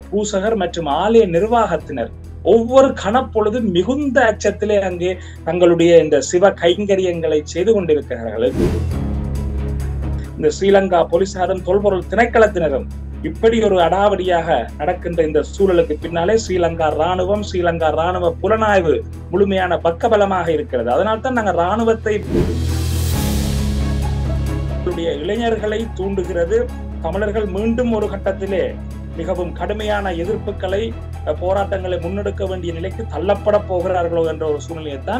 பூசகர் மற்றும் ஆலய நிர்வாகத்தினர் ஒவ்வொரு கணப்பொழுதும் மிகுந்த அச்சத்திலே அங்கே தங்களுடைய இந்த சிவ கைங்கரியங்களை செய்து கொண்டிருக்கிறார்கள் இந்த ஸ்ரீலங்கா போலீசாரும் தொல்பொருள் திணைக்களத்தினரும் இப்படி ஒரு அடாவடியாக நடக்கின்ற இந்த சூழலுக்கு பின்னாலே ஸ்ரீலங்கா ராணுவம் ஸ்ரீலங்கா ராணுவ புலனாய்வு முழுமையான பக்கபலமாக இருக்கிறது அதனால்தான் நாங்கள் ராணுவத்தை இளைஞர்களை தூண்டுகிறது தமிழர்கள் மீண்டும் ஒரு கட்டத்திலே மிகவும் கடுமையான எதிர்ப்புகளை போராட்டங்களை முன்னெடுக்க வேண்டிய நிலைக்கு தள்ளப்பட போகிறார்களோ என்ற ஒரு சூழ்நிலையைத்தான்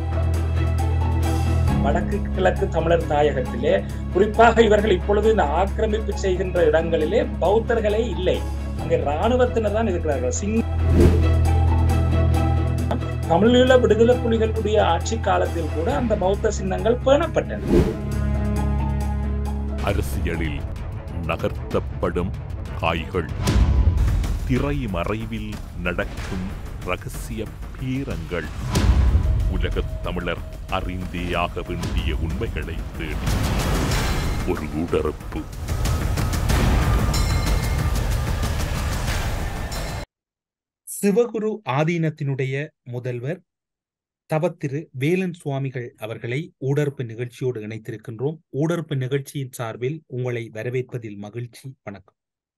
வடக்கு கிழக்கு தமிழர் தாயகத்திலே குறிப்பாக இவர்கள் இப்பொழுது இந்த ஆக்கிரமிப்பு செய்கின்ற இடங்களிலே பௌத்தர்களே இல்லை அங்கே இராணுவத்தினர் தான் இருக்கிறார்கள் சிங் தமிழீழ விடுதலை புலிகளுடைய ஆட்சி காலத்தில் கூட அந்த பௌத்த சின்னங்கள் பேணப்பட்டன அரசியலில் நகர்த்தப்படும் காய்கள் திரைமறைவில் நடக்கும் ரகசிய பீரங்கள் உலகத் தமிழர் அறிந்தேயாக வேண்டிய உண்மைகளை தேடி ஒரு உடறப்பு சிவகுரு ஆதீனத்தினுடைய முதல்வர் தவத்திரு வேலன் சுவாமிகள் அவர்களை ஊடறுப்பு நிகழ்ச்சியோடு இணைத்திருக்கின்றோம் ஊடறுப்பு நிகழ்ச்சியின் சார்பில் உங்களை வரவேற்பதில் மகிழ்ச்சி வணக்கம்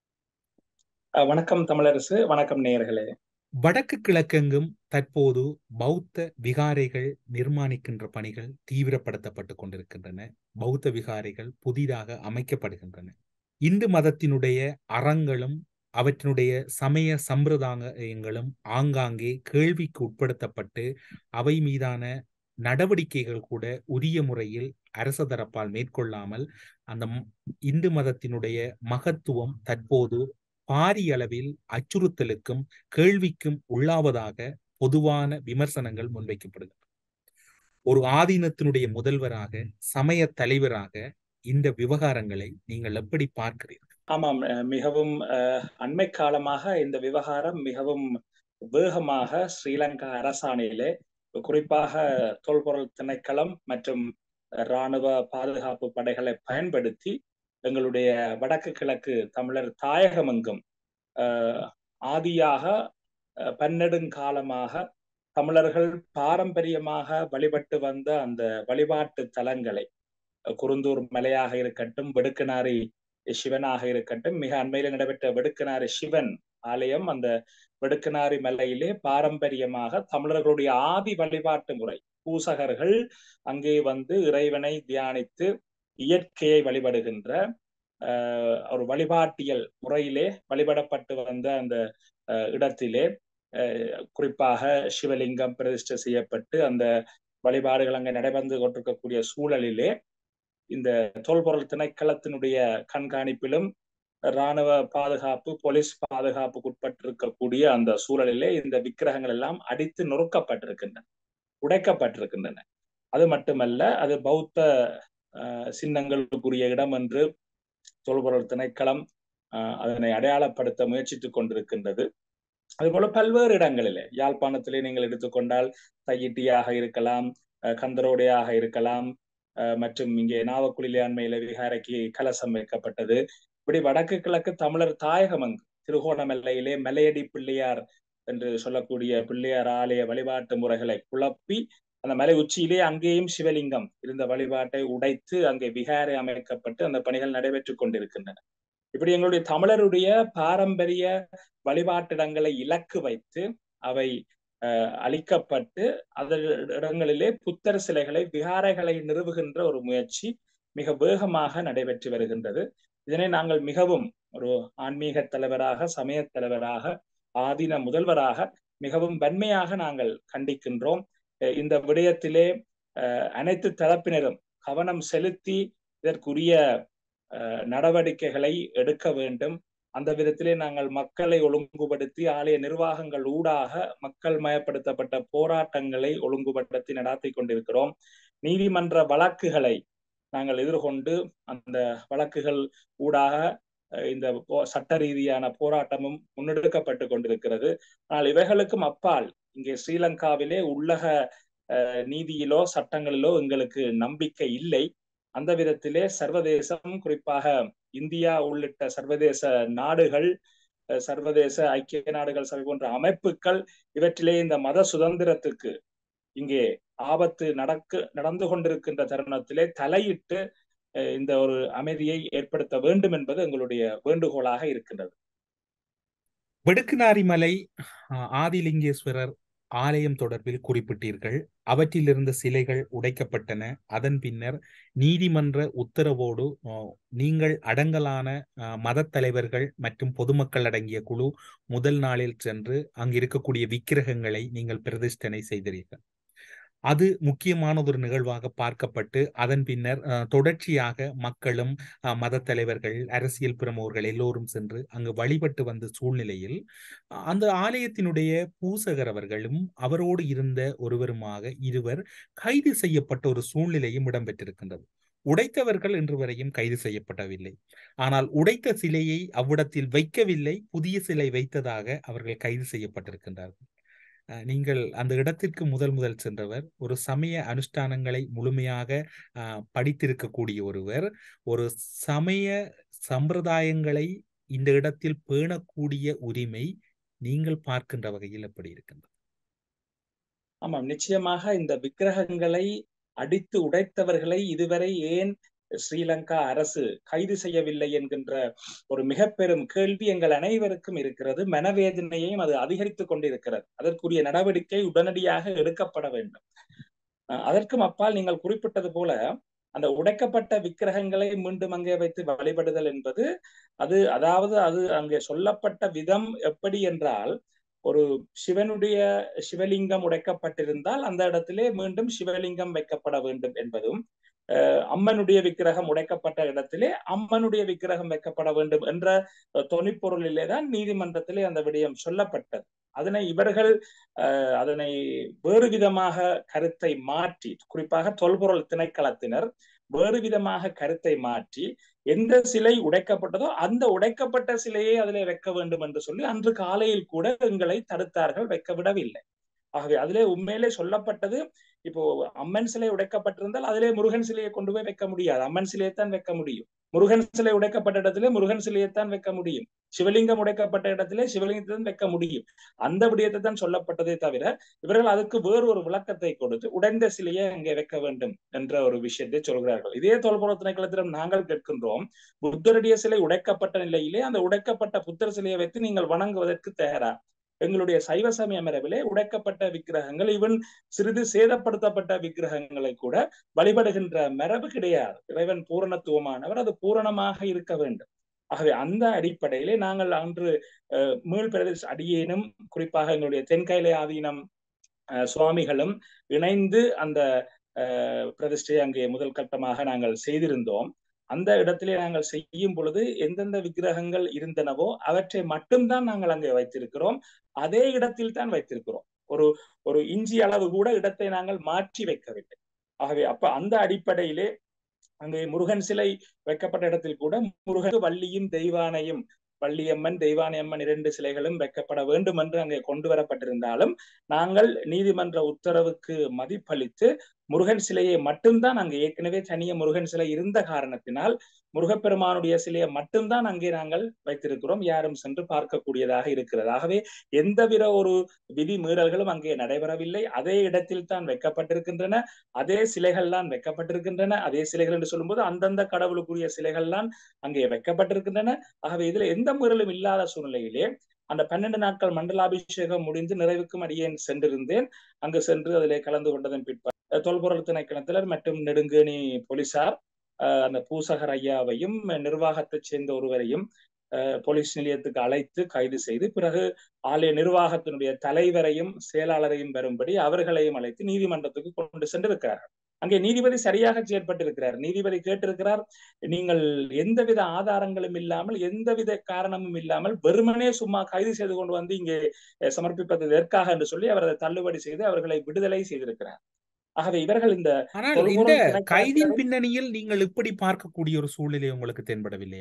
வணக்கம் தமிழரசு வணக்கம் நேயர்களே வடக்கு கிழக்கெங்கும் தற்போது பௌத்த விகாரைகள் நிர்மாணிக்கின்ற பணிகள் தீவிரப்படுத்தப்பட்டு கொண்டிருக்கின்றன பௌத்த விகாரைகள் புதிதாக அமைக்கப்படுகின்றன இந்து மதத்தினுடைய அறங்களும் அவற்றினுடைய சமய சம்பிரதாயங்களும் ஆங்காங்கே கேள்விக்கு உட்படுத்தப்பட்டு அவை மீதான நடவடிக்கைகள் கூட உரிய முறையில் அரச தரப்பால் மேற்கொள்ளாமல் அந்த இந்து மதத்தினுடைய மகத்துவம் தற்போது பாரிய அளவில் அச்சுறுத்தலுக்கும் கேள்விக்கும் உள்ளாவதாக பொதுவான விமர்சனங்கள் முன்வைக்கப்படுகின்றன ஒரு ஆதீனத்தினுடைய முதல்வராக சமய தலைவராக இந்த விவகாரங்களை நீங்கள் எப்படி பார்க்கிறீர்கள் ஆமாம் மிகவும் அண்மை காலமாக இந்த விவகாரம் மிகவும் வேகமாக ஸ்ரீலங்கா அரசாணையிலே குறிப்பாக தொல்பொருள் திணைக்களம் மற்றும் இராணுவ பாதுகாப்பு படைகளை பயன்படுத்தி எங்களுடைய வடக்கு கிழக்கு தமிழர் தாயகமெங்கும் ஆதியாக பன்னெடுங்காலமாக தமிழர்கள் பாரம்பரியமாக வழிபட்டு வந்த அந்த வழிபாட்டு தலங்களை குருந்தூர் மலையாக இருக்கட்டும் வெடுக்கனாரி சிவனாக இருக்கட்டும் மிக அண்மையில் நடைபெற்ற வெடுக்கனாரி சிவன் ஆலயம் அந்த வெடுக்கனாரி மலையிலே பாரம்பரியமாக தமிழர்களுடைய ஆதி வழிபாட்டு முறை பூசகர்கள் அங்கே வந்து இறைவனை தியானித்து இயற்கையை வழிபடுகின்ற ஒரு வழிபாட்டியல் முறையிலே வழிபடப்பட்டு வந்த அந்த இடத்திலே குறிப்பாக சிவலிங்கம் பிரதிஷ்டை செய்யப்பட்டு அந்த வழிபாடுகள் அங்கே நடைபெற்று கொண்டிருக்கக்கூடிய சூழலிலே இந்த தொல்பொருள் திணைக்களத்தினுடைய கண்காணிப்பிலும் இராணுவ பாதுகாப்பு போலீஸ் பாதுகாப்புக்கு உட்பட்டிருக்கக்கூடிய அந்த சூழலிலே இந்த விக்கிரகங்கள் எல்லாம் அடித்து நொறுக்கப்பட்டிருக்கின்றன உடைக்கப்பட்டிருக்கின்றன அது மட்டுமல்ல அது பௌத்த சின்னங்களுக்குரிய இடம் என்று தொல்பொருள் திணைக்களம் அதனை அடையாளப்படுத்த முயற்சித்துக் கொண்டிருக்கின்றது அதுபோல பல்வேறு இடங்களிலே யாழ்ப்பாணத்திலே நீங்கள் எடுத்துக்கொண்டால் தையிட்டியாக இருக்கலாம் கந்தரோடையாக இருக்கலாம் மற்றும் இங்கே நாவக்குழிலே அண்மையில விகாரைக்கு கலசம் வைக்கப்பட்டது இப்படி வடக்கு கிழக்கு தமிழர் தாயகமங்கு திருகோணமெல்லையிலே மலையடி பிள்ளையார் என்று சொல்லக்கூடிய பிள்ளையார் ஆலய வழிபாட்டு முறைகளை குழப்பி அந்த மலை உச்சியிலே அங்கேயும் சிவலிங்கம் இருந்த வழிபாட்டை உடைத்து அங்கே விகாரை அமைக்கப்பட்டு அந்த பணிகள் நடைபெற்றுக் கொண்டிருக்கின்றன இப்படி எங்களுடைய தமிழருடைய பாரம்பரிய வழிபாட்டிடங்களை இலக்கு வைத்து அவை அழிக்கப்பட்டு அதன் இடங்களிலே புத்தர் சிலைகளை விகாரைகளை நிறுவுகின்ற ஒரு முயற்சி மிக வேகமாக நடைபெற்று வருகின்றது இதனை நாங்கள் மிகவும் ஒரு ஆன்மீக தலைவராக சமய தலைவராக ஆதீன முதல்வராக மிகவும் வன்மையாக நாங்கள் கண்டிக்கின்றோம் இந்த விடயத்திலே அனைத்து தரப்பினரும் கவனம் செலுத்தி இதற்குரிய நடவடிக்கைகளை எடுக்க வேண்டும் அந்த விதத்திலே நாங்கள் மக்களை ஒழுங்குபடுத்தி ஆலய நிர்வாகங்கள் ஊடாக மக்கள் மயப்படுத்தப்பட்ட போராட்டங்களை ஒழுங்குபடுத்தி நடாத்தி கொண்டிருக்கிறோம் நீதிமன்ற வழக்குகளை நாங்கள் எதிர்கொண்டு அந்த வழக்குகள் ஊடாக இந்த சட்ட ரீதியான போராட்டமும் முன்னெடுக்கப்பட்டு கொண்டிருக்கிறது ஆனால் இவைகளுக்கும் அப்பால் இங்கே ஸ்ரீலங்காவிலே உள்ளக நீதியிலோ சட்டங்களிலோ எங்களுக்கு நம்பிக்கை இல்லை அந்த விதத்திலே சர்வதேசம் குறிப்பாக இந்தியா உள்ளிட்ட சர்வதேச நாடுகள் சர்வதேச ஐக்கிய நாடுகள் சபை போன்ற அமைப்புகள் இவற்றிலே இந்த மத சுதந்திரத்துக்கு இங்கே ஆபத்து நடக்கு நடந்து கொண்டிருக்கின்ற தருணத்திலே தலையிட்டு இந்த ஒரு அமைதியை ஏற்படுத்த வேண்டும் என்பது எங்களுடைய வேண்டுகோளாக இருக்கின்றது வெடுக்குநாரி மலை ஆதிலிங்கேஸ்வரர் ஆலயம் தொடர்பில் குறிப்பிட்டீர்கள் அவற்றில் இருந்த சிலைகள் உடைக்கப்பட்டன அதன் பின்னர் நீதிமன்ற உத்தரவோடு நீங்கள் அடங்கலான மத தலைவர்கள் மற்றும் பொதுமக்கள் அடங்கிய குழு முதல் நாளில் சென்று அங்கு இருக்கக்கூடிய விக்கிரகங்களை நீங்கள் பிரதிஷ்டனை செய்தீர்கள் அது முக்கியமானதொரு நிகழ்வாக பார்க்கப்பட்டு அதன் பின்னர் தொடர்ச்சியாக மக்களும் மத தலைவர்கள் அரசியல் பிரமுகர்கள் எல்லோரும் சென்று அங்கு வழிபட்டு வந்த சூழ்நிலையில் அந்த ஆலயத்தினுடைய பூசகர் அவர்களும் அவரோடு இருந்த ஒருவருமாக இருவர் கைது செய்யப்பட்ட ஒரு சூழ்நிலையும் இடம்பெற்றிருக்கின்றது உடைத்தவர்கள் இன்று வரையும் கைது செய்யப்படவில்லை ஆனால் உடைத்த சிலையை அவ்விடத்தில் வைக்கவில்லை புதிய சிலை வைத்ததாக அவர்கள் கைது செய்யப்பட்டிருக்கின்றார்கள் நீங்கள் அந்த இடத்திற்கு முதல் முதல் சென்றவர் ஒரு சமய அனுஷ்டானங்களை முழுமையாக படித்திருக்கக்கூடிய ஒருவர் ஒரு சமய சம்பிரதாயங்களை இந்த இடத்தில் பேணக்கூடிய உரிமை நீங்கள் பார்க்கின்ற வகையில் எப்படி இருக்கின்றது ஆமாம் நிச்சயமாக இந்த விக்கிரகங்களை அடித்து உடைத்தவர்களை இதுவரை ஏன் ஸ்ரீலங்கா அரசு கைது செய்யவில்லை என்கின்ற ஒரு மிக பெரும் கேள்வி எங்கள் அனைவருக்கும் இருக்கிறது மனவேதனையையும் அது அதிகரித்துக் கொண்டிருக்கிறது அதற்குரிய நடவடிக்கை உடனடியாக எடுக்கப்பட வேண்டும் அதற்கும் அப்பால் நீங்கள் குறிப்பிட்டது போல அந்த உடைக்கப்பட்ட விக்கிரகங்களை மீண்டும் அங்கே வைத்து வழிபடுதல் என்பது அது அதாவது அது அங்கே சொல்லப்பட்ட விதம் எப்படி என்றால் ஒரு சிவனுடைய சிவலிங்கம் உடைக்கப்பட்டிருந்தால் அந்த இடத்திலே மீண்டும் சிவலிங்கம் வைக்கப்பட வேண்டும் என்பதும் அம்மனுடைய விக்கிரகம் உடைக்கப்பட்ட இடத்திலே அம்மனுடைய விக்கிரகம் வைக்கப்பட வேண்டும் என்ற தொனிப்பொருளிலே தான் நீதிமன்றத்திலே அந்த விடயம் சொல்லப்பட்டது அதனை இவர்கள் அதனை வேறு விதமாக கருத்தை மாற்றி குறிப்பாக தொல்பொருள் திணைக்களத்தினர் வேறு விதமாக கருத்தை மாற்றி எந்த சிலை உடைக்கப்பட்டதோ அந்த உடைக்கப்பட்ட சிலையை அதிலே வைக்க வேண்டும் என்று சொல்லி அன்று காலையில் கூட எங்களை தடுத்தார்கள் வைக்க விடவில்லை ஆகவே அதிலே உண்மையிலே சொல்லப்பட்டது இப்போ அம்மன் சிலை உடைக்கப்பட்டிருந்தால் அதிலே முருகன் சிலையை கொண்டு போய் வைக்க முடியாது அம்மன் சிலையை தான் வைக்க முடியும் முருகன் சிலை உடைக்கப்பட்ட இடத்திலே முருகன் சிலையைத்தான் வைக்க முடியும் சிவலிங்கம் உடைக்கப்பட்ட இடத்திலே சிவலிங்கத்தை தான் வைக்க முடியும் அந்த விடயத்தை தான் சொல்லப்பட்டதே தவிர இவர்கள் அதுக்கு வேறு ஒரு விளக்கத்தை கொடுத்து உடைந்த சிலையை அங்கே வைக்க வேண்டும் என்ற ஒரு விஷயத்தை சொல்கிறார்கள் இதே தொல்புற திணைக்களத்திடம் நாங்கள் கேட்கின்றோம் புத்தருடைய சிலை உடைக்கப்பட்ட நிலையிலே அந்த உடைக்கப்பட்ட புத்தர் சிலையை வைத்து நீங்கள் வணங்குவதற்கு தயாரா எங்களுடைய சைவ சமய மரபிலே உடைக்கப்பட்ட விக்கிரகங்கள் இவன் சிறிது சேதப்படுத்தப்பட்ட விக்கிரகங்களை கூட வழிபடுகின்ற மரபு கிடையாது இறைவன் பூரணத்துவமானவர் அது பூரணமாக இருக்க வேண்டும் ஆகவே அந்த அடிப்படையிலே நாங்கள் அன்று மீள் பிரதேச அடியேனும் குறிப்பாக எங்களுடைய தென்கைலை ஆதீனம் சுவாமிகளும் இணைந்து அந்த பிரதிஷ்டையை அங்கே முதல் கட்டமாக நாங்கள் செய்திருந்தோம் அந்த இடத்திலே நாங்கள் செய்யும் பொழுது எந்தெந்த விக்கிரகங்கள் இருந்தனவோ அவற்றை மட்டும்தான் நாங்கள் அங்கே வைத்திருக்கிறோம் அதே இடத்தில் தான் வைத்திருக்கிறோம் ஒரு ஒரு இஞ்சி அளவு கூட இடத்தை நாங்கள் மாற்றி வைக்கவில்லை ஆகவே அப்ப அந்த அடிப்படையிலே அங்கே முருகன் சிலை வைக்கப்பட்ட இடத்தில் கூட முருகன் வள்ளியும் தெய்வானையும் வள்ளியம்மன் தெய்வானையம்மன் இரண்டு சிலைகளும் வைக்கப்பட வேண்டும் என்று அங்கே கொண்டு வரப்பட்டிருந்தாலும் நாங்கள் நீதிமன்ற உத்தரவுக்கு மதிப்பளித்து முருகன் சிலையை மட்டும்தான் அங்கே ஏற்கனவே தனிய முருகன் சிலை இருந்த காரணத்தினால் முருகப்பெருமானுடைய சிலையை மட்டும்தான் அங்கே நாங்கள் வைத்திருக்கிறோம் யாரும் சென்று பார்க்கக்கூடியதாக இருக்கிறது ஆகவே எந்தவித ஒரு விதி மீறல்களும் அங்கே நடைபெறவில்லை அதே இடத்தில் தான் வைக்கப்பட்டிருக்கின்றன அதே சிலைகள் தான் வைக்கப்பட்டிருக்கின்றன அதே சிலைகள் என்று சொல்லும்போது அந்தந்த கடவுளுக்குரிய சிலைகள் தான் அங்கே வைக்கப்பட்டிருக்கின்றன ஆகவே இதுல எந்த மீறலும் இல்லாத சூழ்நிலையிலே அந்த பன்னெண்டு நாட்கள் மண்டலாபிஷேகம் முடிந்து நிறைவுக்கும் அடியேன் சென்றிருந்தேன் அங்கு சென்று அதிலே கலந்து கொண்டதன் பிற்பாடு தொல்பொருள் திணைக்களத்தினர் மற்றும் நெடுங்கேணி போலீசார் அந்த பூசகர் ஐயாவையும் நிர்வாகத்தைச் சேர்ந்த ஒருவரையும் போலீஸ் நிலையத்துக்கு அழைத்து கைது செய்து பிறகு ஆலய நிர்வாகத்தினுடைய தலைவரையும் செயலாளரையும் வரும்படி அவர்களையும் அழைத்து நீதிமன்றத்துக்கு கொண்டு சென்றிருக்கிறார்கள் அங்கே நீதிபதி சரியாக செயற்பட்டிருக்கிறார் நீதிபதி கேட்டிருக்கிறார் நீங்கள் எந்தவித ஆதாரங்களும் இல்லாமல் எந்தவித காரணமும் இல்லாமல் வெறுமனே சும்மா கைது செய்து கொண்டு வந்து இங்கே சமர்ப்பிப்பது எதற்காக என்று சொல்லி அவர் அதை தள்ளுபடி செய்து அவர்களை விடுதலை செய்திருக்கிறார் ஆகவே இவர்கள் இந்த ஆனால் இந்த கைதின் பின்னணியில் நீங்கள் இப்படி பார்க்கக்கூடிய ஒரு சூழ்நிலை உங்களுக்கு தென்படவில்லையா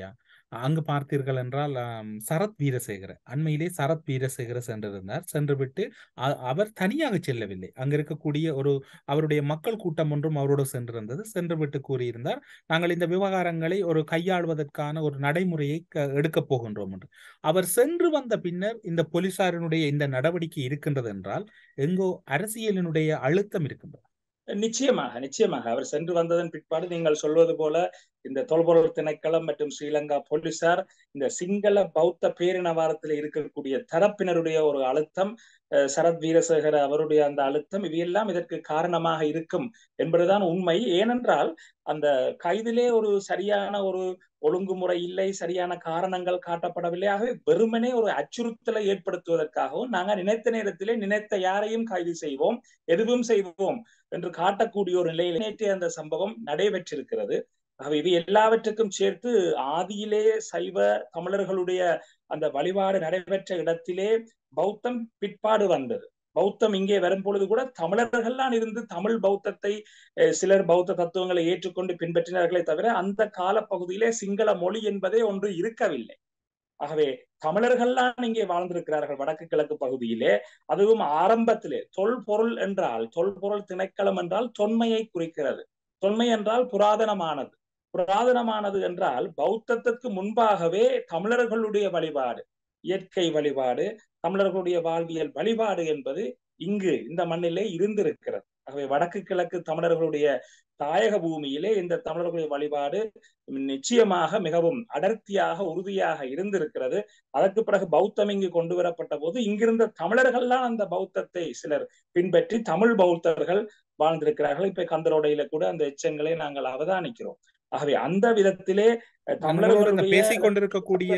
அங்கு பார்த்தீர்கள் என்றால் சரத் வீரசேகர அண்மையிலே சரத் வீரசேகர சென்றிருந்தார் சென்றுவிட்டு அவர் தனியாக செல்லவில்லை அங்க இருக்கக்கூடிய ஒரு அவருடைய மக்கள் கூட்டம் ஒன்றும் அவரோடு சென்றிருந்தது சென்று விட்டு கூறியிருந்தார் நாங்கள் இந்த விவகாரங்களை ஒரு கையாள்வதற்கான ஒரு நடைமுறையை எடுக்கப் போகின்றோம் என்று அவர் சென்று வந்த பின்னர் இந்த போலீசாரினுடைய இந்த நடவடிக்கை இருக்கின்றது என்றால் எங்கோ அரசியலினுடைய அழுத்தம் இருக்கின்றது நிச்சயமாக நிச்சயமாக அவர் சென்று வந்ததன் பிற்பாடு நீங்கள் சொல்வது போல இந்த தொல்பொருள் திணைக்களம் மற்றும் ஸ்ரீலங்கா போலீசார் இந்த சிங்கள பௌத்த பேரினவாரத்தில் இருக்கக்கூடிய தரப்பினருடைய ஒரு அழுத்தம் சரத் வீரசேகர அவருடைய அந்த அழுத்தம் இவையெல்லாம் இதற்கு காரணமாக இருக்கும் என்பதுதான் உண்மை ஏனென்றால் அந்த கைதிலே ஒரு சரியான ஒரு ஒழுங்குமுறை இல்லை சரியான காரணங்கள் காட்டப்படவில்லை ஆகவே வெறுமனே ஒரு அச்சுறுத்தலை ஏற்படுத்துவதற்காகவும் நாங்கள் நினைத்த நேரத்திலே நினைத்த யாரையும் கைது செய்வோம் எதுவும் செய்வோம் என்று காட்டக்கூடிய ஒரு நிலையில் நேற்று அந்த சம்பவம் நடைபெற்றிருக்கிறது ஆகவே இது எல்லாவற்றுக்கும் சேர்த்து ஆதியிலே சைவ தமிழர்களுடைய அந்த வழிபாடு நடைபெற்ற இடத்திலே பௌத்தம் பிற்பாடு வந்தது பௌத்தம் இங்கே வரும் பொழுது கூட தமிழர்கள்லாம் இருந்து தமிழ் பௌத்தத்தை சிலர் பௌத்த தத்துவங்களை ஏற்றுக்கொண்டு பின்பற்றினார்களே தவிர அந்த கால பகுதியிலே சிங்கள மொழி என்பதே ஒன்று இருக்கவில்லை ஆகவே தமிழர்கள்லாம் இங்கே வாழ்ந்திருக்கிறார்கள் வடக்கு கிழக்கு பகுதியிலே அதுவும் ஆரம்பத்திலே தொல்பொருள் என்றால் தொல்பொருள் திணைக்களம் என்றால் தொன்மையை குறிக்கிறது தொன்மை என்றால் புராதனமானது புராதனமானது என்றால் பௌத்தத்திற்கு முன்பாகவே தமிழர்களுடைய வழிபாடு இயற்கை வழிபாடு தமிழர்களுடைய வாழ்வியல் வழிபாடு என்பது இங்கு இந்த மண்ணிலே இருந்திருக்கிறது ஆகவே வடக்கு கிழக்கு தமிழர்களுடைய தாயக பூமியிலே இந்த தமிழர்களுடைய வழிபாடு நிச்சயமாக மிகவும் அடர்த்தியாக உறுதியாக இருந்திருக்கிறது அதற்கு பிறகு பௌத்தம் இங்கு கொண்டு வரப்பட்ட போது இங்கிருந்த தமிழர்கள்லாம் அந்த பௌத்தத்தை சிலர் பின்பற்றி தமிழ் பௌத்தர்கள் வாழ்ந்திருக்கிறார்கள் இப்ப கந்தரோடையில கூட அந்த எச்சங்களை நாங்கள் அவதானிக்கிறோம் ஆகவே அந்த விதத்திலே தமிழர்களுடைய பேசிக் கொண்டிருக்கக்கூடிய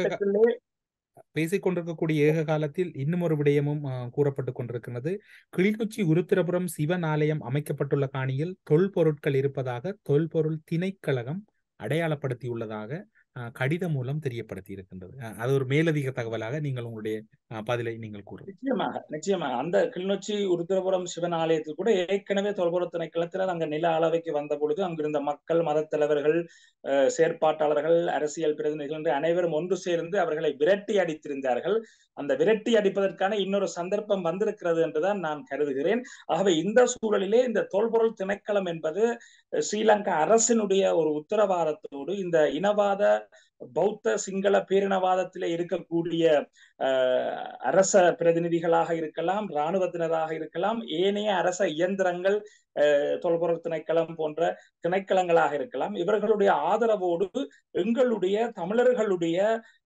பேசிக் கொண்டிருக்கக்கூடிய ஏக காலத்தில் இன்னும் ஒரு விடயமும் கூறப்பட்டு கொண்டிருக்கிறது கிளிநொச்சி உருத்திரபுரம் சிவன் ஆலயம் அமைக்கப்பட்டுள்ள காணியில் தொல்பொருட்கள் இருப்பதாக தொல்பொருள் திணைக்கழகம் அடையாளப்படுத்தியுள்ளதாக கடிதம் மூலம் தெரியப்படுத்தி இருக்கின்றது அது ஒரு மேலதிக தகவலாக நீங்கள் உங்களுடைய பதிலை நீங்கள் கூறுங்க நிச்சயமாக நிச்சயமாக அந்த கிளிநொச்சி உருத்திரபுரம் சிவன் ஆலயத்தில் கூட ஏற்கனவே தொல்பொருள் திணைக்களத்தினர் அங்க நில அளவைக்கு வந்த பொழுது அங்கிருந்த மக்கள் மத தலைவர்கள் செயற்பாட்டாளர்கள் அரசியல் பிரதிநிதிகள் என்று அனைவரும் ஒன்று சேர்ந்து அவர்களை விரட்டி அடித்திருந்தார்கள் அந்த விரட்டி அடிப்பதற்கான இன்னொரு சந்தர்ப்பம் வந்திருக்கிறது என்றுதான் நான் கருதுகிறேன் ஆகவே இந்த சூழலிலே இந்த தொல்பொருள் திணைக்களம் என்பது ஸ்ரீலங்கா அரசினுடைய ஒரு உத்தரவாதத்தோடு இந்த இனவாத பௌத்த சிங்கள பேரினவாதத்திலே இருக்கக்கூடிய அரச பிரதிநிதிகளாக இருக்கலாம் இராணுவத்தினராக இருக்கலாம் ஏனைய அரச இயந்திரங்கள் தொல்பொருள் திணைக்களம் போன்ற திணைக்களங்களாக இருக்கலாம் இவர்களுடைய ஆதரவோடு எங்களுடைய தமிழர்களுடைய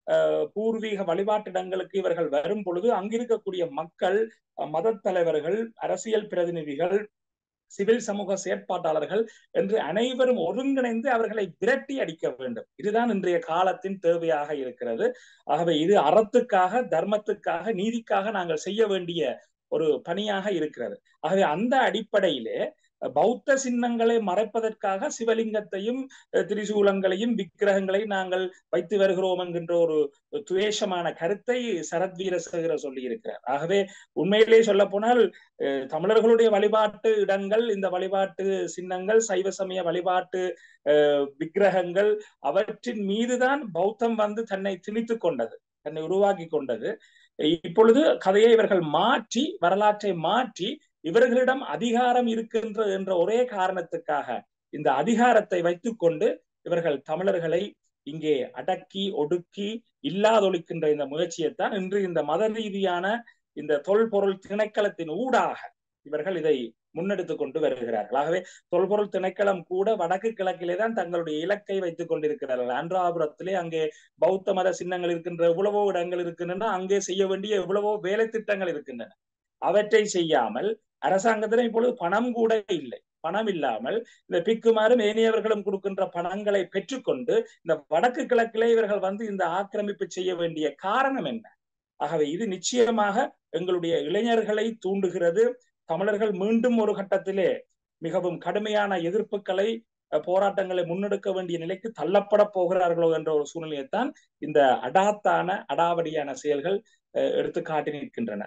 பூர்வீக வழிபாட்டிடங்களுக்கு இவர்கள் வரும் பொழுது அங்கிருக்கக்கூடிய மக்கள் மத தலைவர்கள் அரசியல் பிரதிநிதிகள் சிவில் சமூக செயற்பாட்டாளர்கள் என்று அனைவரும் ஒருங்கிணைந்து அவர்களை விரட்டி அடிக்க வேண்டும் இதுதான் இன்றைய காலத்தின் தேவையாக இருக்கிறது ஆகவே இது அறத்துக்காக தர்மத்துக்காக நீதிக்காக நாங்கள் செய்ய வேண்டிய ஒரு பணியாக இருக்கிறது ஆகவே அந்த அடிப்படையிலே பௌத்த சின்னங்களை மறைப்பதற்காக சிவலிங்கத்தையும் திரிசூலங்களையும் விக்கிரகங்களையும் நாங்கள் வைத்து வருகிறோம் என்கின்ற ஒரு துவேஷமான கருத்தை சரத் வீரசேகர சொல்லி இருக்கிறார் ஆகவே உண்மையிலே சொல்ல போனால் தமிழர்களுடைய வழிபாட்டு இடங்கள் இந்த வழிபாட்டு சின்னங்கள் சைவ சமய வழிபாட்டு விக்கிரகங்கள் அவற்றின் மீதுதான் பௌத்தம் வந்து தன்னை திணித்து கொண்டது தன்னை உருவாக்கி கொண்டது இப்பொழுது கதையை இவர்கள் மாற்றி வரலாற்றை மாற்றி இவர்களிடம் அதிகாரம் இருக்கின்ற என்ற ஒரே காரணத்துக்காக இந்த அதிகாரத்தை வைத்துக்கொண்டு இவர்கள் தமிழர்களை இங்கே அடக்கி ஒடுக்கி இல்லாதொழிக்கின்ற இந்த முயற்சியைத்தான் இன்று இந்த மத ரீதியான இந்த தொல்பொருள் திணைக்களத்தின் ஊடாக இவர்கள் இதை முன்னெடுத்துக் கொண்டு வருகிறார்கள் ஆகவே தொல்பொருள் திணைக்களம் கூட வடக்கு கிழக்கிலே தான் தங்களுடைய இலக்கை வைத்துக் கொண்டிருக்கிறார்கள் அன்றாபுரத்திலே அங்கே பௌத்த மத சின்னங்கள் இருக்கின்ற எவ்வளவோ இடங்கள் இருக்கின்றன அங்கே செய்ய வேண்டிய எவ்வளவோ வேலை திட்டங்கள் இருக்கின்றன அவற்றை செய்யாமல் அரசாங்கத்திடம் இப்பொழுது பணம் கூட இல்லை பணம் இல்லாமல் இந்த பிக்குமாரும் ஏனையவர்களும் கொடுக்கின்ற பணங்களை பெற்றுக்கொண்டு இந்த வடக்கு கிழக்கிலே இவர்கள் வந்து இந்த ஆக்கிரமிப்பு செய்ய வேண்டிய காரணம் என்ன ஆகவே இது நிச்சயமாக எங்களுடைய இளைஞர்களை தூண்டுகிறது தமிழர்கள் மீண்டும் ஒரு கட்டத்திலே மிகவும் கடுமையான எதிர்ப்புகளை போராட்டங்களை முன்னெடுக்க வேண்டிய நிலைக்கு தள்ளப்பட போகிறார்களோ என்ற ஒரு சூழ்நிலையைத்தான் இந்த அடாத்தான அடாவடியான செயல்கள் எடுத்து காட்டி நிற்கின்றன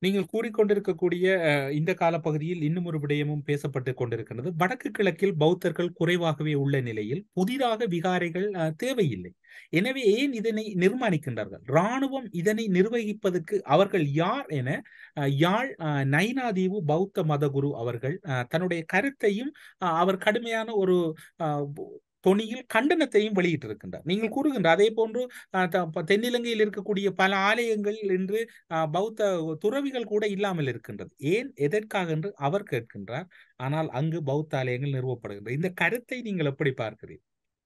நீங்கள் கூறிக்கொண்டிருக்கக்கூடிய இந்த காலப்பகுதியில் இன்னும் ஒரு விடயமும் பேசப்பட்டு கொண்டிருக்கிறது வடக்கு கிழக்கில் பௌத்தர்கள் குறைவாகவே உள்ள நிலையில் புதிதாக விகாரைகள் தேவையில்லை எனவே ஏன் இதனை நிர்மாணிக்கின்றார்கள் இராணுவம் இதனை நிர்வகிப்பதற்கு அவர்கள் யார் என யாழ் நைனாதீவு பௌத்த மதகுரு அவர்கள் தன்னுடைய கருத்தையும் அவர் கடுமையான ஒரு தொனியில் கண்டனத்தையும் வெளியிட்டிருக்கின்றார் நீங்கள் கூறுகின்ற அதே போன்று தென்னிலங்கையில் இருக்கக்கூடிய பல ஆலயங்கள் இன்று பௌத்த துறவிகள் கூட இல்லாமல் இருக்கின்றது ஏன் எதற்காக என்று அவர் கேட்கின்றார் ஆனால் அங்கு பௌத்த ஆலயங்கள் நிறுவப்படுகின்றன இந்த கருத்தை நீங்கள் எப்படி பார்க்கிறீர்கள்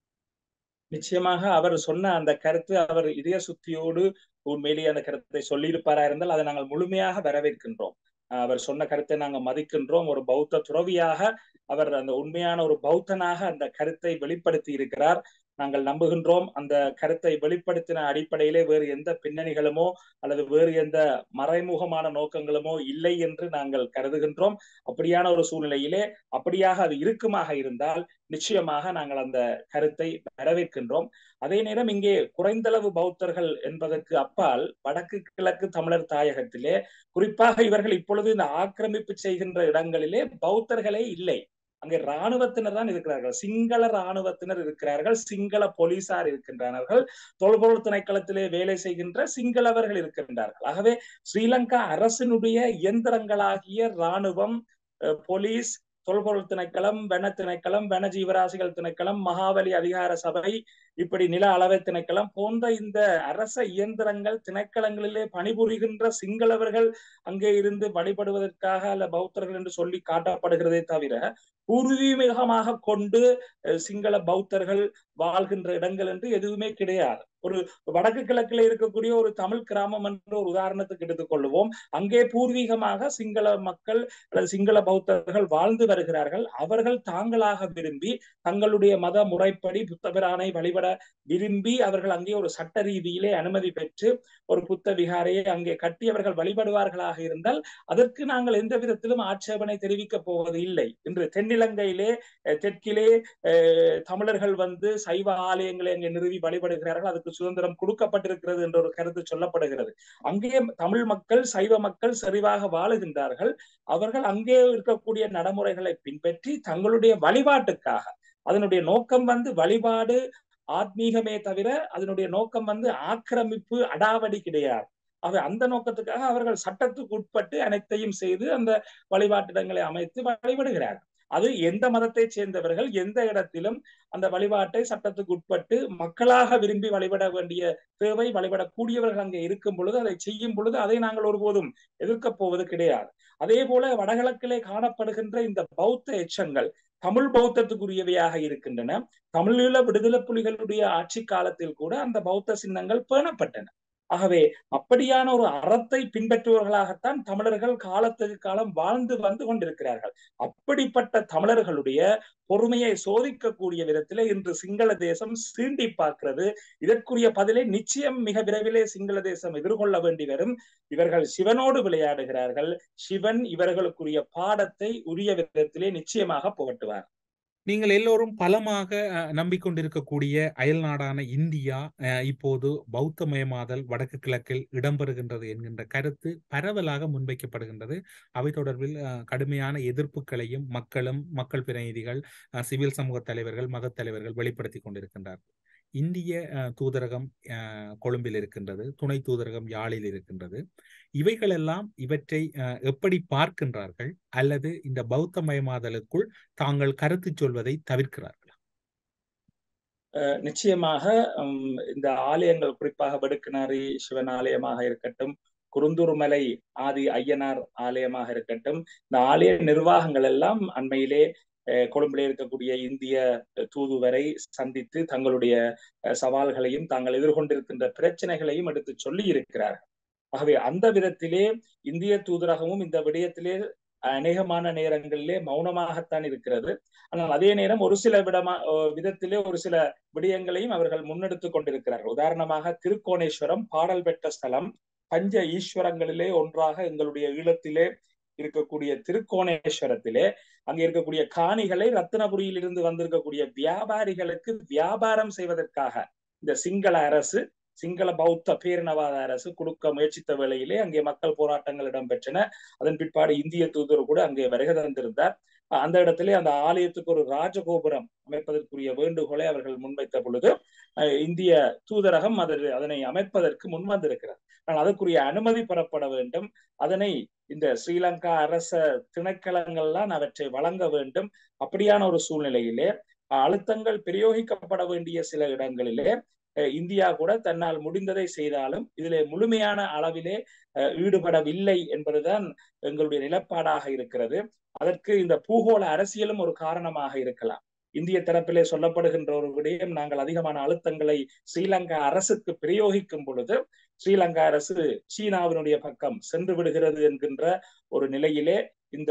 நிச்சயமாக அவர் சொன்ன அந்த கருத்து அவர் இதய சுத்தியோடு உண்மையிலேயே அந்த கருத்தை சொல்லியிருப்பாரா இருந்தால் அதை நாங்கள் முழுமையாக வரவேற்கின்றோம் அவர் சொன்ன கருத்தை நாங்கள் மதிக்கின்றோம் ஒரு பௌத்த துறவியாக அவர் அந்த உண்மையான ஒரு பௌத்தனாக அந்த கருத்தை வெளிப்படுத்தி இருக்கிறார் நாங்கள் நம்புகின்றோம் அந்த கருத்தை வெளிப்படுத்தின அடிப்படையிலே வேறு எந்த பின்னணிகளுமோ அல்லது வேறு எந்த மறைமுகமான நோக்கங்களுமோ இல்லை என்று நாங்கள் கருதுகின்றோம் அப்படியான ஒரு சூழ்நிலையிலே அப்படியாக அது இருக்குமாக இருந்தால் நிச்சயமாக நாங்கள் அந்த கருத்தை வரவேற்கின்றோம் அதே நேரம் இங்கே குறைந்தளவு பௌத்தர்கள் என்பதற்கு அப்பால் வடக்கு கிழக்கு தமிழர் தாயகத்திலே குறிப்பாக இவர்கள் இப்பொழுது இந்த ஆக்கிரமிப்பு செய்கின்ற இடங்களிலே பௌத்தர்களே இல்லை அங்கே இராணுவத்தினர் தான் இருக்கிறார்கள் சிங்கள இராணுவத்தினர் இருக்கிறார்கள் சிங்கள போலீசார் இருக்கின்றார்கள் தொல்பொருள் திணைக்களத்திலே வேலை செய்கின்ற சிங்களவர்கள் இருக்கின்றார்கள் ஆகவே ஸ்ரீலங்கா அரசினுடைய இயந்திரங்களாகிய இராணுவம் போலீஸ் தொல்பொருள் திணைக்களம் வன திணைக்களம் வன ஜீவராசிகள் திணைக்களம் மகாபலி அதிகார சபை இப்படி நில அளவை திணைக்களம் போன்ற இந்த அரச இயந்திரங்கள் திணைக்களங்களிலே பணிபுரிகின்ற சிங்களவர்கள் அங்கே இருந்து வழிபடுவதற்காக அல்ல பௌத்தர்கள் என்று சொல்லி காட்டப்படுகிறதே தவிர பூர்வீகமாக கொண்டு சிங்கள பௌத்தர்கள் வாழ்கின்ற இடங்கள் என்று எதுவுமே கிடையாது ஒரு வடக்கு கிழக்கில் இருக்கக்கூடிய ஒரு தமிழ் கிராமம் என்ற ஒரு உதாரணத்துக்கு எடுத்துக்கொள்வோம் அங்கே பூர்வீகமாக சிங்கள மக்கள் அல்லது சிங்கள பௌத்தர்கள் வாழ்ந்து வருகிறார்கள் அவர்கள் தாங்களாக விரும்பி தங்களுடைய மத முறைப்படி புத்தபிரானை வழிபட விரும்பி அவர்கள் அங்கே ஒரு சட்ட ரீதியிலே அனுமதி பெற்று ஒரு புத்த விகாரையை அங்கே கட்டி அவர்கள் வழிபடுவார்களாக இருந்தால் அதற்கு நாங்கள் எந்த விதத்திலும் ஆட்சேபனை தெரிவிக்கப் போவது இல்லை இன்று தென்னிலங்கையிலே தெற்கிலே தமிழர்கள் வந்து சைவ ஆலயங்களை அங்கே நிறுவி வழிபடுகிறார்கள் அதுக்கு சுதந்திரம் கொடுக்கப்பட்டிருக்கிறது என்ற ஒரு கருத்து சொல்லப்படுகிறது அங்கே தமிழ் மக்கள் சைவ மக்கள் சரிவாக வாழுகின்றார்கள் அவர்கள் அங்கே இருக்கக்கூடிய நடைமுறைகளை பின்பற்றி தங்களுடைய வழிபாட்டுக்காக அதனுடைய நோக்கம் வந்து வழிபாடு ஆத்மீகமே தவிர அதனுடைய நோக்கம் வந்து ஆக்கிரமிப்பு அடாவடி கிடையாது அவை அந்த நோக்கத்துக்காக அவர்கள் சட்டத்துக்கு உட்பட்டு அனைத்தையும் செய்து அந்த வழிபாட்டிடங்களை அமைத்து வழிபடுகிறார்கள் அது எந்த மதத்தை சேர்ந்தவர்கள் எந்த இடத்திலும் அந்த வழிபாட்டை சட்டத்துக்கு உட்பட்டு மக்களாக விரும்பி வழிபட வேண்டிய தேவை வழிபடக்கூடியவர்கள் அங்கே இருக்கும் பொழுது அதை செய்யும் பொழுது அதை நாங்கள் ஒருபோதும் எதிர்க்கப் போவது கிடையாது அதே போல வடகிழக்கிலே காணப்படுகின்ற இந்த பௌத்த எச்சங்கள் தமிழ் பௌத்தத்துக்குரியவையாக இருக்கின்றன தமிழீழ விடுதலை புலிகளுடைய ஆட்சி காலத்தில் கூட அந்த பௌத்த சின்னங்கள் பேணப்பட்டன ஆகவே அப்படியான ஒரு அறத்தை பின்பற்றுவர்களாகத்தான் தமிழர்கள் காலத்துக்கு காலம் வாழ்ந்து வந்து கொண்டிருக்கிறார்கள் அப்படிப்பட்ட தமிழர்களுடைய பொறுமையை சோதிக்கக்கூடிய விதத்திலே இன்று சிங்கள தேசம் சீண்டி பார்க்கிறது இதற்குரிய பதிலை நிச்சயம் மிக விரைவிலே சிங்கள தேசம் எதிர்கொள்ள வேண்டி வரும் இவர்கள் சிவனோடு விளையாடுகிறார்கள் சிவன் இவர்களுக்குரிய பாடத்தை உரிய விதத்திலே நிச்சயமாக புகட்டுவார் நீங்கள் எல்லோரும் பலமாக நம்பிக்கொண்டிருக்கக்கூடிய அயல் நாடான இந்தியா இப்போது பௌத்தமயமாதல் வடக்கு கிழக்கில் இடம்பெறுகின்றது என்கின்ற கருத்து பரவலாக முன்வைக்கப்படுகின்றது அவை தொடர்பில் கடுமையான எதிர்ப்புகளையும் மக்களும் மக்கள் பிரதிநிதிகள் சிவில் சமூக தலைவர்கள் மதத் தலைவர்கள் வெளிப்படுத்தி கொண்டிருக்கின்றார்கள் இந்திய தூதரகம் கொழும்பில் இருக்கின்றது துணை தூதரகம் யாழில் இருக்கின்றது இவைகளெல்லாம் இவற்றை எப்படி பார்க்கின்றார்கள் அல்லது இந்த பௌத்தமயமாதலுக்குள் தாங்கள் கருத்து சொல்வதை தவிர்க்கிறார்களா நிச்சயமாக இந்த ஆலயங்கள் குறிப்பாக வடுக்கினாரி சிவன் ஆலயமாக இருக்கட்டும் குருந்தூர்மலை ஆதி ஐயனார் ஆலயமாக இருக்கட்டும் இந்த ஆலய நிர்வாகங்கள் எல்லாம் அண்மையிலே கொழும்பிலே இருக்கக்கூடிய இந்திய தூதுவரை சந்தித்து தங்களுடைய சவால்களையும் தாங்கள் எதிர்கொண்டிருக்கின்ற பிரச்சனைகளையும் எடுத்து சொல்லி இருக்கிறார்கள் ஆகவே அந்த விதத்திலே இந்திய தூதரகமும் இந்த விடயத்திலே அநேகமான நேரங்களிலே மௌனமாகத்தான் இருக்கிறது ஆனால் அதே நேரம் ஒரு சில விடமா விதத்திலே ஒரு சில விடயங்களையும் அவர்கள் முன்னெடுத்து கொண்டிருக்கிறார்கள் உதாரணமாக திருக்கோணேஸ்வரம் பாடல் பெற்ற ஸ்தலம் பஞ்ச ஈஸ்வரங்களிலே ஒன்றாக எங்களுடைய ஈழத்திலே இருக்கக்கூடிய திருக்கோணேஸ்வரத்திலே அங்கே இருக்கக்கூடிய காணிகளை ரத்தினபுரியில் இருந்து வந்திருக்கக்கூடிய வியாபாரிகளுக்கு வியாபாரம் செய்வதற்காக இந்த சிங்கள அரசு சிங்கள பௌத்த பேரினவாத அரசு கொடுக்க முயற்சித்த வேளையிலே அங்கே மக்கள் போராட்டங்கள் இடம்பெற்றன அதன் பிற்பாடு இந்திய தூதர் கூட அங்கே வருகை தந்திருந்தார் அந்த இடத்திலே அந்த ஆலயத்துக்கு ஒரு ராஜகோபுரம் அமைப்பதற்குரிய வேண்டுகோளை அவர்கள் முன்வைத்த பொழுது இந்திய தூதரகம் அது அதனை அமைப்பதற்கு முன்வந்திருக்கிறது ஆனால் அதற்குரிய அனுமதி பெறப்பட வேண்டும் அதனை இந்த ஸ்ரீலங்கா அரச திணைக்களங்கள்லாம் அவற்றை வழங்க வேண்டும் அப்படியான ஒரு சூழ்நிலையிலே அழுத்தங்கள் பிரயோகிக்கப்பட வேண்டிய சில இடங்களிலே இந்தியா கூட தன்னால் முடிந்ததை செய்தாலும் இதிலே முழுமையான அளவிலே ஈடுபடவில்லை என்பதுதான் எங்களுடைய நிலப்பாடாக இருக்கிறது அதற்கு இந்த பூகோள அரசியலும் ஒரு காரணமாக இருக்கலாம் இந்திய தரப்பிலே சொல்லப்படுகின்ற ஒரு விடயம் நாங்கள் அதிகமான அழுத்தங்களை ஸ்ரீலங்கா அரசுக்கு பிரயோகிக்கும் பொழுது ஸ்ரீலங்கா அரசு சீனாவினுடைய பக்கம் சென்று விடுகிறது என்கின்ற ஒரு நிலையிலே இந்த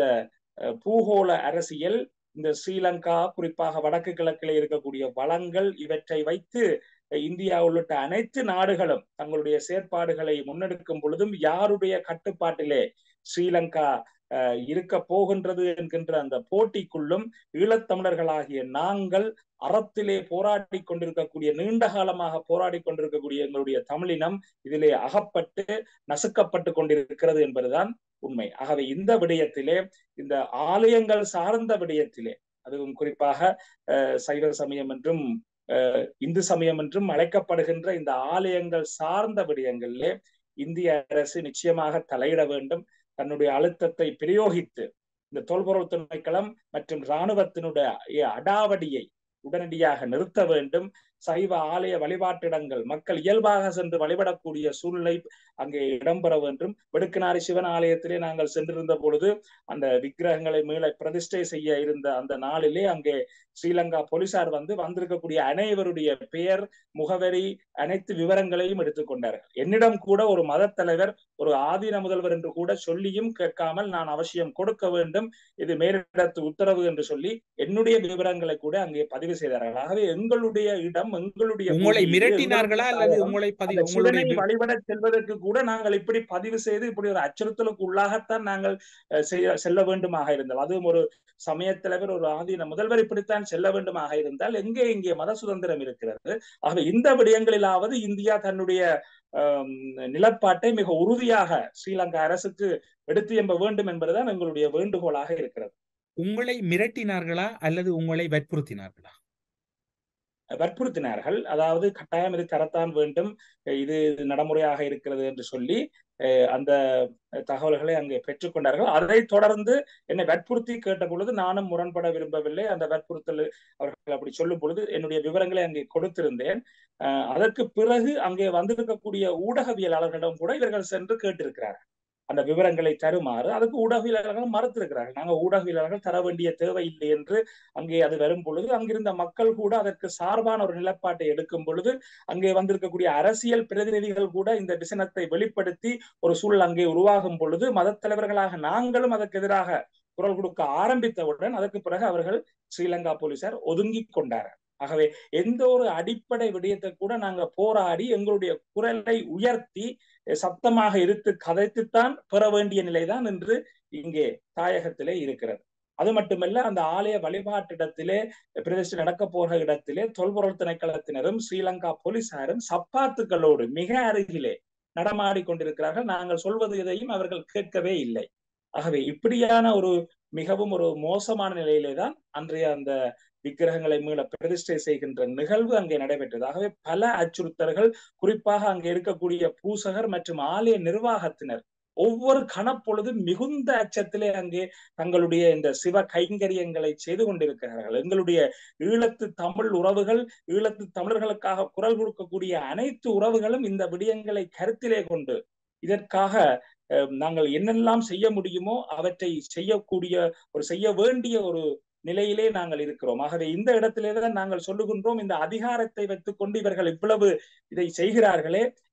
பூகோள அரசியல் இந்த ஸ்ரீலங்கா குறிப்பாக வடக்கு கிழக்கிலே இருக்கக்கூடிய வளங்கள் இவற்றை வைத்து இந்தியா உள்ளிட்ட அனைத்து நாடுகளும் தங்களுடைய செயற்பாடுகளை முன்னெடுக்கும் பொழுதும் யாருடைய கட்டுப்பாட்டிலே ஸ்ரீலங்கா இருக்க போகின்றது என்கின்ற அந்த போட்டிக்குள்ளும் ஈழத்தமிழர்களாகிய நாங்கள் அறத்திலே போராடி கொண்டிருக்கக்கூடிய நீண்ட காலமாக போராடி கொண்டிருக்கக்கூடிய எங்களுடைய தமிழினம் இதிலே அகப்பட்டு நசுக்கப்பட்டு கொண்டிருக்கிறது என்பதுதான் உண்மை ஆகவே இந்த விடயத்திலே இந்த ஆலயங்கள் சார்ந்த விடயத்திலே அதுவும் குறிப்பாக சைவ சமயம் என்றும் இந்து சமயம் என்றும் அழைக்கப்படுகின்ற இந்த ஆலயங்கள் சார்ந்த விடயங்களிலே இந்திய அரசு நிச்சயமாக தலையிட வேண்டும் தன்னுடைய அழுத்தத்தை பிரயோகித்து இந்த தொல்பொருள் திணைக்களம் மற்றும் இராணுவத்தினுடைய அடாவடியை உடனடியாக நிறுத்த வேண்டும் சைவ ஆலய வழிபாட்டிடங்கள் மக்கள் இயல்பாக சென்று வழிபடக்கூடிய சூழ்நிலை அங்கே இடம்பெற வேண்டும் வெடுக்கனாரி சிவன் ஆலயத்திலே நாங்கள் சென்றிருந்த பொழுது அந்த விக்கிரகங்களை மேல பிரதிஷ்டை செய்ய இருந்த அந்த நாளிலே அங்கே ஸ்ரீலங்கா போலீசார் வந்து வந்திருக்கக்கூடிய அனைவருடைய பெயர் முகவரி அனைத்து விவரங்களையும் எடுத்துக்கொண்டார்கள் என்னிடம் கூட ஒரு மத தலைவர் ஒரு ஆதீன முதல்வர் என்று கூட சொல்லியும் கேட்காமல் நான் அவசியம் கொடுக்க வேண்டும் இது மேலிடத்து உத்தரவு என்று சொல்லி என்னுடைய விவரங்களை கூட அங்கே பதிவு செய்தார்கள் ஆகவே எங்களுடைய இடம் எங்களுடைய உங்களை மிரட்டினார்களா அல்லது உங்களை பதிவு உங்களுடைய வழிபட செல்வதற்கு கூட நாங்கள் இப்படி பதிவு செய்து இப்படி ஒரு அச்சுறுத்தலுக்கு உள்ளாகத்தான் நாங்கள் செய்ய செல்ல வேண்டுமாக இருந்தால் அதுவும் ஒரு சமய தலைவர் ஒரு ஆதீன முதல்வர் இப்படித்தான் செல்ல வேண்டுமாக இருந்தால் எங்கே இங்கே மத சுதந்திரம் இருக்கிறது ஆகவே இந்த விடயங்களிலாவது இந்தியா தன்னுடைய நிலப்பாட்டை மிக உறுதியாக ஸ்ரீலங்கா அரசுக்கு எடுத்து எம்ப வேண்டும் என்பதுதான் எங்களுடைய வேண்டுகோளாக இருக்கிறது உங்களை மிரட்டினார்களா அல்லது உங்களை வற்புறுத்தினார்களா வற்புறுத்தினார்கள் அதாவது கட்டாயம் இது தரத்தான் வேண்டும் இது நடைமுறையாக இருக்கிறது என்று சொல்லி அந்த தகவல்களை அங்கே பெற்றுக்கொண்டார்கள் அதை தொடர்ந்து என்னை வற்புறுத்தி கேட்ட பொழுது நானும் முரண்பட விரும்பவில்லை அந்த வற்புறுத்தல் அவர்கள் அப்படி சொல்லும் பொழுது என்னுடைய விவரங்களை அங்கே கொடுத்திருந்தேன் அதற்கு பிறகு அங்கே வந்திருக்கக்கூடிய ஊடகவியலாளர்களிடம் கூட இவர்கள் சென்று கேட்டிருக்கிறார்கள் அந்த விவரங்களை தருமாறு அதுக்கு ஊடகவியலாளர்கள் மறுத்திருக்கிறார்கள் நாங்கள் ஊடகவியலாளர்கள் தர வேண்டிய தேவையில்லை என்று அங்கே அது வரும் பொழுது அங்கிருந்த மக்கள் கூட அதற்கு சார்பான ஒரு நிலப்பாட்டை எடுக்கும் பொழுது அங்கே வந்திருக்கக்கூடிய அரசியல் பிரதிநிதிகள் கூட இந்த விசனத்தை வெளிப்படுத்தி ஒரு சூழல் அங்கே உருவாகும் பொழுது மத தலைவர்களாக நாங்களும் அதற்கு எதிராக குரல் கொடுக்க ஆரம்பித்தவுடன் அதற்கு பிறகு அவர்கள் ஸ்ரீலங்கா போலீசார் ஒதுங்கி கொண்டார்கள் ஆகவே எந்த ஒரு அடிப்படை விடயத்தை கூட நாங்க போராடி எங்களுடைய குரலை உயர்த்தி சத்தமாக இருத்து கதைத்துத்தான் பெற வேண்டிய நிலைதான் என்று இங்கே தாயகத்திலே இருக்கிறது அது மட்டுமல்ல அந்த ஆலய வழிபாட்டிடத்திலே பிரதிஷ்டை நடக்க போற இடத்திலே தொல்பொருள் திணைக்களத்தினரும் ஸ்ரீலங்கா போலீசாரும் சப்பாத்துக்களோடு மிக அருகிலே நடமாடி கொண்டிருக்கிறார்கள் நாங்கள் சொல்வது எதையும் அவர்கள் கேட்கவே இல்லை ஆகவே இப்படியான ஒரு மிகவும் ஒரு மோசமான நிலையிலே தான் அன்றைய அந்த விக்கிரகங்களை மீள பிரதிஷ்டை செய்கின்ற நிகழ்வு அங்கே நடைபெற்றது ஆகவே பல அச்சுறுத்தல்கள் குறிப்பாக அங்கே இருக்கக்கூடிய பூசகர் மற்றும் ஆலய நிர்வாகத்தினர் ஒவ்வொரு கணப்பொழுதும் மிகுந்த அச்சத்திலே அங்கே தங்களுடைய இந்த சிவ கைங்கரியங்களை செய்து கொண்டிருக்கிறார்கள் எங்களுடைய ஈழத்து தமிழ் உறவுகள் ஈழத்து தமிழர்களுக்காக குரல் கொடுக்கக்கூடிய அனைத்து உறவுகளும் இந்த விடயங்களை கருத்திலே கொண்டு இதற்காக நாங்கள் என்னெல்லாம் செய்ய முடியுமோ அவற்றை செய்யக்கூடிய ஒரு செய்ய வேண்டிய ஒரு நிலையிலே நாங்கள் இருக்கிறோம் ஆகவே இந்த இடத்திலே தான் நாங்கள் சொல்லுகின்றோம் இந்த அதிகாரத்தை வைத்துக் கொண்டு இவர்கள் இவ்வளவு இதை செய்கிறார்களே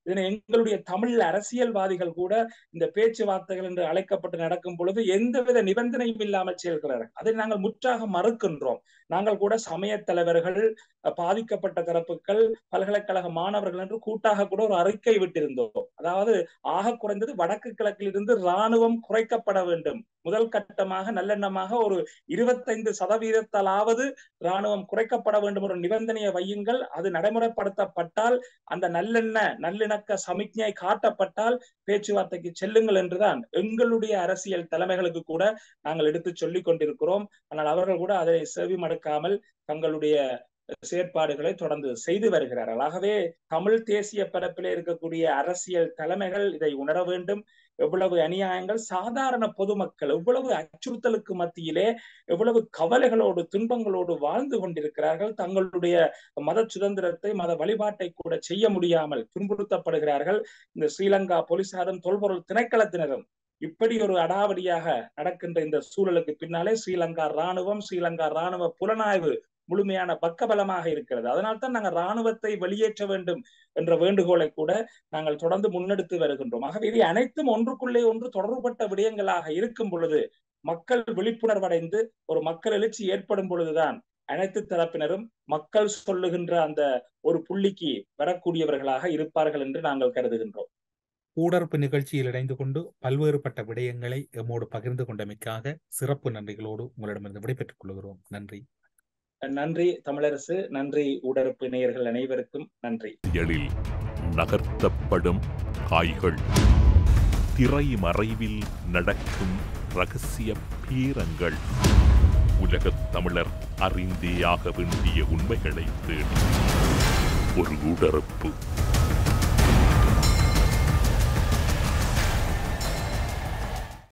இதனை எங்களுடைய தமிழ் அரசியல்வாதிகள் கூட இந்த பேச்சுவார்த்தைகள் என்று அழைக்கப்பட்டு நடக்கும் பொழுது எந்தவித நிபந்தனையும் இல்லாமல் செயல்கிறார்கள் அதை நாங்கள் முற்றாக மறுக்கின்றோம் நாங்கள் கூட சமய தலைவர்கள் பாதிக்கப்பட்ட தரப்புகள் பல்கலைக்கழக மாணவர்கள் என்று கூட்டாக கூட ஒரு அறிக்கை விட்டிருந்தோம் அதாவது ஆக குறைந்தது வடக்கு கிழக்கில் இருந்து இராணுவம் குறைக்கப்பட வேண்டும் முதல் கட்டமாக நல்லெண்ணமாக ஒரு இருபத்தைந்து சதவீதத்தாலாவது இராணுவம் குறைக்கப்பட வேண்டும் ஒரு நிபந்தனையை வையுங்கள் அது நடைமுறைப்படுத்தப்பட்டால் அந்த நல்லெண்ண நல்லிணக்க சமிக்ஞை காட்டப்பட்டால் பேச்சுவார்த்தைக்கு செல்லுங்கள் என்றுதான் எங்களுடைய அரசியல் தலைமைகளுக்கு கூட நாங்கள் எடுத்து சொல்லிக் கொண்டிருக்கிறோம் ஆனால் அவர்கள் கூட அதை செவி மடுக்காமல் தங்களுடைய செயற்பாடுகளை தொடர்ந்து செய்து வருகிறார்கள் ஆகவே தமிழ் தேசிய பரப்பிலே இருக்கக்கூடிய அரசியல் தலைமைகள் இதை உணர வேண்டும் எவ்வளவு அநியாயங்கள் சாதாரண பொதுமக்கள் எவ்வளவு அச்சுறுத்தலுக்கு மத்தியிலே எவ்வளவு கவலைகளோடு துன்பங்களோடு வாழ்ந்து கொண்டிருக்கிறார்கள் தங்களுடைய மத சுதந்திரத்தை மத வழிபாட்டை கூட செய்ய முடியாமல் துன்புறுத்தப்படுகிறார்கள் இந்த ஸ்ரீலங்கா போலீசாரும் தொல்பொருள் திணைக்களத்தினரும் இப்படி ஒரு அடாவடியாக நடக்கின்ற இந்த சூழலுக்கு பின்னாலே ஸ்ரீலங்கா ராணுவம் ஸ்ரீலங்கா ராணுவ புலனாய்வு முழுமையான பக்கபலமாக இருக்கிறது அதனால்தான் நாங்கள் ராணுவத்தை வெளியேற்ற வேண்டும் என்ற வேண்டுகோளை கூட நாங்கள் தொடர்ந்து முன்னெடுத்து வருகின்றோம் ஆகவே இவை அனைத்தும் ஒன்றுக்குள்ளே ஒன்று தொடர்புபட்ட விடயங்களாக இருக்கும் பொழுது மக்கள் விழிப்புணர்வடைந்து ஒரு மக்கள் எழுச்சி ஏற்படும் பொழுதுதான் அனைத்து தரப்பினரும் மக்கள் சொல்லுகின்ற அந்த ஒரு புள்ளிக்கு வரக்கூடியவர்களாக இருப்பார்கள் என்று நாங்கள் கருதுகின்றோம் ஊடறுப்பு நிகழ்ச்சியில் இணைந்து கொண்டு பல்வேறுபட்ட விடயங்களை எம்மோடு பகிர்ந்து கொண்டமைக்காக சிறப்பு நன்றிகளோடு உங்களிடமிருந்து விடைபெற்றுக் கொள்கிறோம் நன்றி நன்றி தமிழரசு நன்றி ஊடறுப்பு நேயர்கள் அனைவருக்கும் நன்றி எழில் நகர்த்தப்படும் காய்கள் திரை மறைவில் நடக்கும் ரகசிய பீரங்கள் உலகத் தமிழர் அறிந்தேயாக வேண்டிய உண்மைகளை தேடி ஒரு ஊடறுப்பு